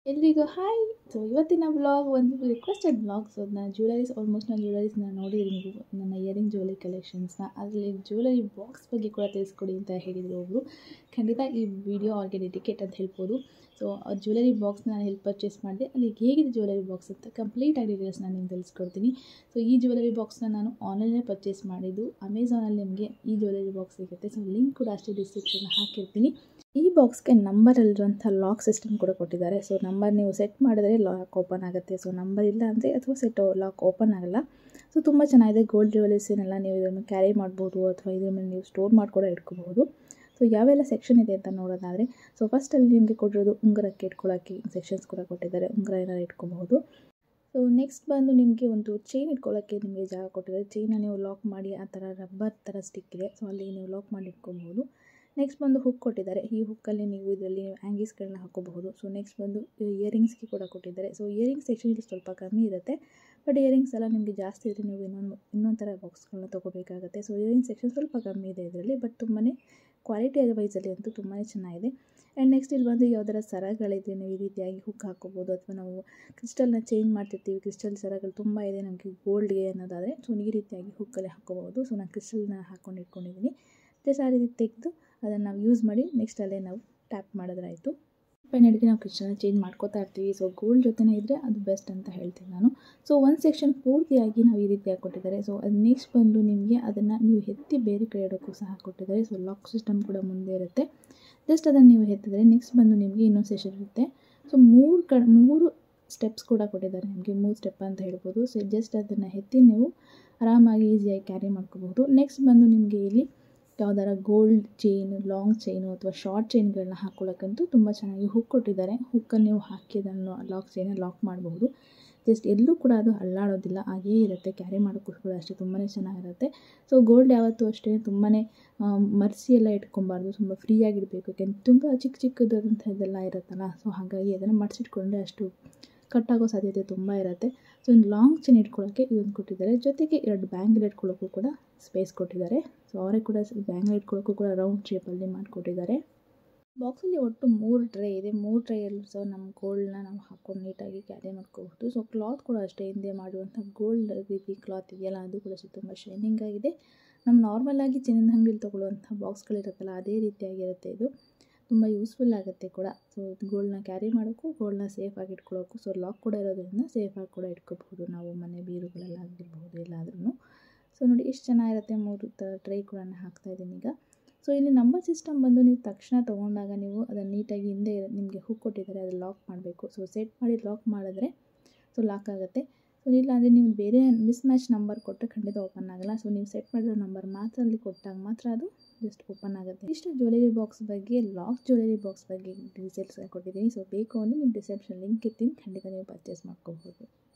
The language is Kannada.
ಎಲ್ರಿಗೂ ಹಾಯ್ ಸೊ ಇವತ್ತಿನ ಬ್ಲಾಗ್ ಒಂದು ರಿಕ್ವೆಸ್ಟೆಡ್ ಬ್ಲಾಗ್ ಸೊ ನಾನು ಜ್ಯುವೆಲರೀಸ್ ಆಲ್ಮೋಸ್ಟ್ ನಾನು ಜ್ಯುವೆಲರೀಸ್ನ ನೋಡಿದ್ದೀನಿ ನೀವು ನನ್ನ ಇಯರಿಂಗ್ ಜ್ಯುವೆಲರಿ ಕಲೆಕ್ಷನ್ಸ್ನ ಅದರಲ್ಲಿ ಜ್ಯುವೆಲರಿ ಬಾಕ್ಸ್ ಬಗ್ಗೆ ಕೂಡ ತಿಳಿಸ್ಕೊಡಿ ಅಂತ ಹೇಳಿದರು ಒಬ್ಬರು ಖಂಡಿತ ಈ ವಿಡಿಯೋ ಅವ್ರಿಗೆ ಡೆಡಿಕೇಟ್ ಅಂತ ಹೇಳ್ಬೋದು ಸೊ ಆ ಜ್ಯುವೆಲರಿ ಬಾಕ್ಸ್ನ ನಾನು ಎಲ್ಲಿ ಪರ್ಚೇಸ್ ಮಾಡಿದೆ ಅಲ್ಲಿ ಹೇಗಿದೆ ಜ್ಯುವೆಲರಿ ಬಾಕ್ಸ್ ಅಂತ ಕಂಪ್ಲೀಟಾಗಿ ಡೀಟೇಲ್ಸ್ ನಾನು ನಿಮ್ಗೆ ತಿಳಿಸ್ಕೊಡ್ತೀನಿ ಸೊ ಈ ಜ್ಯುವೆಲರಿ ಬಾಕ್ಸ್ನ ನಾನು ಆನ್ಲೈನೇ ಪರ್ಚೇಸ್ ಮಾಡಿದ್ದು ಅಮೆಝಾನಲ್ಲಿ ನಿಮಗೆ ಈ ಜ್ಯುವೆಲರಿ ಬಾಕ್ಸ್ ಸಿಗುತ್ತೆ ಸೊ ಲಿಂಕ್ ಕೂಡ ಅಷ್ಟೇ ಡಿಸ್ಕ್ರಿಪ್ಷನ್ ಹಾಕಿರ್ತೀನಿ ಈ ಬಾಕ್ಸ್ಗೆ ನಂಬರಲ್ಲಿರುವಂಥ ಲಾಕ್ ಸಿಸ್ಟಮ್ ಕೂಡ ಕೊಟ್ಟಿದ್ದಾರೆ ಸೊ ನಂಬರ್ ನೀವು ಸೆಟ್ ಮಾಡಿದ್ರೆ ಲಾಕ್ ಓಪನ್ ಆಗುತ್ತೆ ಸೊ ನಂಬರ್ ಇಲ್ಲ ಅಂದರೆ ಅಥವಾ ಸೆಟ್ ಲಾಕ್ ಓಪನ್ ಆಗಲ್ಲ ಸೊ ತುಂಬ ಚೆನ್ನಾಗಿದೆ ಗೋಲ್ಡ್ ಜ್ಯುವೆಲರೀಸನ್ನೆಲ್ಲ ನೀವು ಇದನ್ನು ಕ್ಯಾರಿ ಮಾಡ್ಬೋದು ಅಥವಾ ಇದ್ರ ಮೇಲೆ ನೀವು ಸ್ಟೋರ್ ಮಾಡಿ ಕೂಡ ಇಟ್ಕೋಬಹುದು ಸೊ ಯಾವೆಲ್ಲ ಸೆಕ್ಷನ್ ಇದೆ ಅಂತ ನೋಡೋದಾದರೆ ಸೊ ಫಸ್ಟಲ್ಲಿ ನಿಮಗೆ ಕೊಟ್ಟಿರೋದು ಉಂಗುರಕ್ಕೆ ಇಟ್ಕೊಳ್ಳೋಕ್ಕೆ ಸೆಕ್ಷನ್ಸ್ ಕೂಡ ಕೊಟ್ಟಿದ್ದಾರೆ ಉಂಗುರ ಏನಾರು ಇಟ್ಕೋಬಹುದು ಸೊ ನೆಕ್ಸ್ಟ್ ಬಂದು ನಿಮಗೆ ಒಂದು ಚೈನ್ ಇಟ್ಕೊಳ್ಳೋಕ್ಕೆ ನಿಮಗೆ ಜಾಗ ಕೊಟ್ಟಿದ್ದಾರೆ ಚೈನ ನೀವು ಲಾಕ್ ಮಾಡಿ ಆ ಥರ ರಬ್ಬರ್ ಥರ ಸ್ಟಿಕ್ ಇದೆ ಸೊ ಅಲ್ಲಿ ನೀವು ಲಾಕ್ ಮಾಡಿ ಇಟ್ಕೋಬಹುದು ನೆಕ್ಸ್ಟ್ ಬಂದು ಹುಕ್ ಕೊಟ್ಟಿದ್ದಾರೆ ಈ ಹುಕ್ಕಲ್ಲಿ ನೀವು ಇದರಲ್ಲಿ ಆ್ಯಂಗೀಸ್ಗಳನ್ನ ಹಾಕೋಬಹುದು ಸೊ ನೆಕ್ಸ್ಟ್ ಬಂದು ಇಯರಿಂಗ್ಸ್ಗೆ ಕೂಡ ಕೊಟ್ಟಿದ್ದಾರೆ ಸೊ ಇಯರಿಂಗ್ಸ್ ಸೆಕ್ಷನ್ ಇಲ್ಲಿ ಸ್ವಲ್ಪ ಕಮ್ಮಿ ಇರುತ್ತೆ ಬಟ್ ಇಯರಿಂಗ್ಸ್ ಎಲ್ಲ ನಿಮಗೆ ಜಾಸ್ತಿ ಇದ್ದರೆ ನೀವು ಇನ್ನೊಂದು ಇನ್ನೊಂದು ಥರ ಬಾಕ್ಸ್ಗಳನ್ನ ತೊಗೋಬೇಕಾಗುತ್ತೆ ಸೊ ಇಯರಿಂಗ್ ಸೆಕ್ಷನ್ ಸ್ವಲ್ಪ ಕಮ್ಮಿ ಇದೆ ಇದರಲ್ಲಿ ಬಟ್ ತುಂಬಾ ಕ್ವಾಲಿಟಿ ವೈಸಲ್ಲಿ ಅಂತೂ ತುಂಬಾ ಚೆನ್ನಾಗಿದೆ ಆ್ಯಂಡ್ ನೆಕ್ಸ್ಟ್ ಇಲ್ಲಿ ಬಂದು ಯಾವ್ದಾರ ಸರಗಳಿದ್ರೆ ನೀವು ಈ ರೀತಿಯಾಗಿ ಹುಕ್ ಹಾಕೋಬೋದು ಅಥವಾ ನಾವು ಕ್ರಿಸ್ಟಲ್ನ ಚೇಂಜ್ ಮಾಡ್ತಿರ್ತೀವಿ ಕ್ರಿಸ್ಟಲ್ ಸರಗಳು ತುಂಬ ಇದೆ ನಮಗೆ ಗೋಲ್ಡ್ಗೆ ಅನ್ನೋದಾದರೆ ಸೊ ಈ ರೀತಿಯಾಗಿ ಹುಕ್ಕಲ್ಲಿ ಹಾಕೋಬಹುದು ಸೊ ನಾನು ಕ್ರಿಸ್ಟಲ್ನ ಹಾಕ್ಕೊಂಡು ಇಟ್ಕೊಂಡಿದ್ದೀನಿ ಜಸ್ಟ್ ಆ ರೀತಿ ತೆಗೆದು ಅದನ್ನು ನಾವು ಯೂಸ್ ಮಾಡಿ ನೆಕ್ಸ್ಟ್ ಅಲ್ಲೇ ನಾವು ಟ್ಯಾಪ್ ಮಾಡಿದ್ರಾಯಿತು ಪೆನ್ನೆಡ್ಗೆ ನಾವು ಕ್ರಿಸ್ಟಲ್ನ ಚೇಂಜ್ ಮಾಡ್ಕೋತಾ ಇರ್ತೀವಿ ಸೊ ಗೋಲ್ಡ್ ಜೊತೆನೇ ಇದ್ದರೆ ಅದು ಬೆಸ್ಟ್ ಅಂತ ಹೇಳ್ತೀನಿ ನಾನು ಸೊ ಒಂದು ಸೆಕ್ಷನ್ ಪೂರ್ತಿಯಾಗಿ ನಾವು ಈ ರೀತಿಯಾಗಿ ಕೊಟ್ಟಿದ್ದಾರೆ ಸೊ ಅದು ನೆಕ್ಸ್ಟ್ ಬಂದು ನಿಮಗೆ ಅದನ್ನು ನೀವು ಎತ್ತಿ ಬೇರೆ ಕಡೆ ಇಡೋಕ್ಕೂ ಸಹ ಕೊಟ್ಟಿದ್ದಾರೆ ಸೊ ಲಾಕ್ ಸಿಸ್ಟಮ್ ಕೂಡ ಮುಂದೆ ಇರುತ್ತೆ ಜಸ್ಟ್ ಅದನ್ನು ನೀವು ಎತ್ತಿದ್ರೆ ನೆಕ್ಸ್ಟ್ ಬಂದು ನಿಮಗೆ ಇನ್ನೊಂದು ಸೆಷನ್ ಇರುತ್ತೆ ಸೊ ಮೂರು ಕ ಮೂರು ಸ್ಟೆಪ್ಸ್ ಕೂಡ ಕೊಟ್ಟಿದ್ದಾರೆ ನಿಮಗೆ ಮೂರು ಸ್ಟೆಪ್ ಅಂತ ಹೇಳ್ಬೋದು ಸೊ ಜಸ್ಟ್ ಅದನ್ನು ಎತ್ತಿ ನೀವು ಆರಾಮಾಗಿ ಈಸಿಯಾಗಿ ಕ್ಯಾರಿ ಮಾಡ್ಕೋಬಹುದು ನೆಕ್ಸ್ಟ್ ಬಂದು ನಿಮಗೆ ಇಲ್ಲಿ ಯಾವ್ದಾರ ಗೋಲ್ಡ್ ಚೈನು ಲಾಂಗ್ ಚೈನು ಅಥವಾ ಶಾರ್ಟ್ ಚೈನ್ಗಳನ್ನ ಹಾಕ್ಕೊಳ್ಳೋಕ್ಕಂತೂ ತುಂಬ ಚೆನ್ನಾಗಿ ಹುಕ್ ಕೊಟ್ಟಿದ್ದಾರೆ ಹುಕ್ಕಲ್ಲಿ ನೀವು ಹಾಕಿ ಅದನ್ನು ಲಾಕ್ ಚೈನ ಲಾಕ್ ಮಾಡಬಹುದು ಜಸ್ಟ್ ಎಲ್ಲೂ ಕೂಡ ಅದು ಅಲ್ಲಾಡೋದಿಲ್ಲ ಹಾಗೇ ಇರುತ್ತೆ ಕ್ಯಾರಿ ಮಾಡೋಕ್ಕೂ ಕೂಡ ಅಷ್ಟೇ ತುಂಬಾ ಚೆನ್ನಾಗಿರುತ್ತೆ ಸೊ ಗೋಲ್ಡ್ ಯಾವತ್ತೂ ಅಷ್ಟೇ ತುಂಬಾ ಮರ್ಸಿ ಎಲ್ಲ ಇಟ್ಕೊಬಾರ್ದು ತುಂಬ ಫ್ರೀಯಾಗಿಡಬೇಕು ಯಾಕೆಂದ್ರೆ ತುಂಬ ಚಿಕ್ಕ ಚಿಕ್ಕದಾದಂಥದ್ದೆಲ್ಲ ಇರುತ್ತಲ್ಲ ಸೊ ಹಾಗಾಗಿ ಅದನ್ನು ಮಡಿಸಿಟ್ಕೊಂಡ್ರೆ ಅಷ್ಟು ಕಟ್ಟಾಗೋ ಸಾಧ್ಯತೆ ತುಂಬ ಇರುತ್ತೆ ಸೊ ಒಂದು ಲಾಂಗ್ ಚೈನ್ ಇಟ್ಕೊಳ್ಳೋಕ್ಕೆ ಇದೊಂದು ಕೊಟ್ಟಿದ್ದಾರೆ ಜೊತೆಗೆ ಎರಡು ಬ್ಯಾಂಗಲ್ ಇಟ್ಕೊಳ್ಳೋಕ್ಕೂ ಕೂಡ ಸ್ಪೇಸ್ ಕೊಟ್ಟಿದ್ದಾರೆ ಸೊ ಅವರೇ ಕೂಡ ಬ್ಯಾಂಗಲ್ ಇಟ್ಕೊಳ್ಳೋಕ್ಕೂ ಕೂಡ ರೌಂಡ್ ಶೇಪಲ್ಲಿ ಮಾಡಿಕೊಟ್ಟಿದ್ದಾರೆ ಬಾಕ್ಸಲ್ಲಿ ಒಟ್ಟು ಮೂರು ಟ್ರೇ ಇದೆ ಮೂರು ಟ್ರೇಯಲ್ಲೂ ಸಹ ನಮ್ಮ ಗೋಲ್ಡ್ನ ನಾವು ಹಾಕ್ಕೊಂಡು ನೀಟಾಗಿ ಕ್ಯಾರಿ ಮಾಡ್ಕೋಬಹುದು ಸೊ ಕ್ಲಾತ್ ಕೂಡ ಅಷ್ಟೇ ಹಿಂದೆ ಮಾಡುವಂಥ ಗೋಲ್ಡ್ ರೀತಿ ಕ್ಲಾತ್ ಇದೆಯಲ್ಲ ಅದು ಕೂಡ ಅಷ್ಟೇ ತುಂಬ ಶೈನಿಂಗ್ ಆಗಿದೆ ನಮ್ಮ ನಾರ್ಮಲಾಗಿ ಚಿನ್ನದ ಅಂಗಡಿಲಿ ತೊಗೊಳ್ಳುವಂಥ ಬಾಕ್ಸ್ಗಳಿರುತ್ತಲ್ಲ ಅದೇ ರೀತಿಯಾಗಿರುತ್ತೆ ಇದು ತುಂಬ ಯೂಸ್ಫುಲ್ ಆಗುತ್ತೆ ಕೂಡ ಸೊ ಗೋಲ್ಡ್ನ ಕ್ಯಾರಿ ಮಾಡೋಕ್ಕೂ ಗೋಲ್ಡ್ನ ಸೇಫಾಗಿ ಇಟ್ಕೊಳ್ಳೋಕ್ಕೂ ಸೊ ಲಾಕ್ ಕೂಡ ಇರೋದ್ರಿಂದ ಸೇಫಾಗಿ ಕೂಡ ಇಟ್ಕೋಬಹುದು ನಾವು ಮನೆ ಬೀರುಗಳಲ್ಲಾಗಿರ್ಬೋದು ಎಲ್ಲಾದ್ರೂ ಸೊ ನೋಡಿ ಎಷ್ಟು ಚೆನ್ನಾಗಿರುತ್ತೆ ಮೂರು ಥರ ಟ್ರೈ ಕೂಡ ಹಾಕ್ತಾಯಿದ್ದೀನಿ ಈಗ ಸೊ ಇಲ್ಲಿ ನಂಬರ್ ಸಿಸ್ಟಮ್ ಬಂದು ನೀವು ತಕ್ಷಣ ತೊಗೊಂಡಾಗ ನೀವು ಅದನ್ನು ನೀಟಾಗಿ ಹಿಂದೆ ನಿಮಗೆ ಹುಕ್ ಕೊಟ್ಟಿದ್ದಾರೆ ಅದು ಲಾಕ್ ಮಾಡಬೇಕು ಸೊ ಸೆಟ್ ಮಾಡಿ ಲಾಕ್ ಮಾಡಿದ್ರೆ ಸೊ ಲಾಕ್ ಆಗುತ್ತೆ ಸೊ ಇಲ್ಲ ಅಂದರೆ ನೀವು ಬೇರೆ ಮಿಸ್ ಮ್ಯಾಚ್ ನಂಬರ್ ಕೊಟ್ಟರೆ ಖಂಡಿತ ಓಪನ್ ಆಗಲ್ಲ ಸೊ ನೀವು ಸೆಟ್ ಮಾಡಿರೋ ನಂಬರ್ ಮಾತ್ರ ಅಲ್ಲಿ ಕೊಟ್ಟಾಗ ಮಾತ್ರ ಅದು ಜಸ್ಟ್ ಓಪನ್ ಆಗುತ್ತೆ ಇಷ್ಟು ಜ್ಯುವೆಲರಿ ಬಾಕ್ಸ್ ಬಗ್ಗೆ ಲಾಕ್ ಜ್ಯುವೆಲರಿ ಬಾಕ್ಸ್ ಬಗ್ಗೆ ಡೀಟೇಲ್ಸ್ ಕೊಟ್ಟಿದ್ದೀನಿ ಸೊ ಬೇಕು ಅಂದರೆ ನೀವು ಡಿಸ್ಕ್ರಿಪ್ಷನ್ ಲಿಂಕ್ ಇರ್ತೀನಿ ಖಂಡಿತ ನೀವು ಪರ್ಚೇಸ್ ಮಾಡ್ಕೋಬೋದು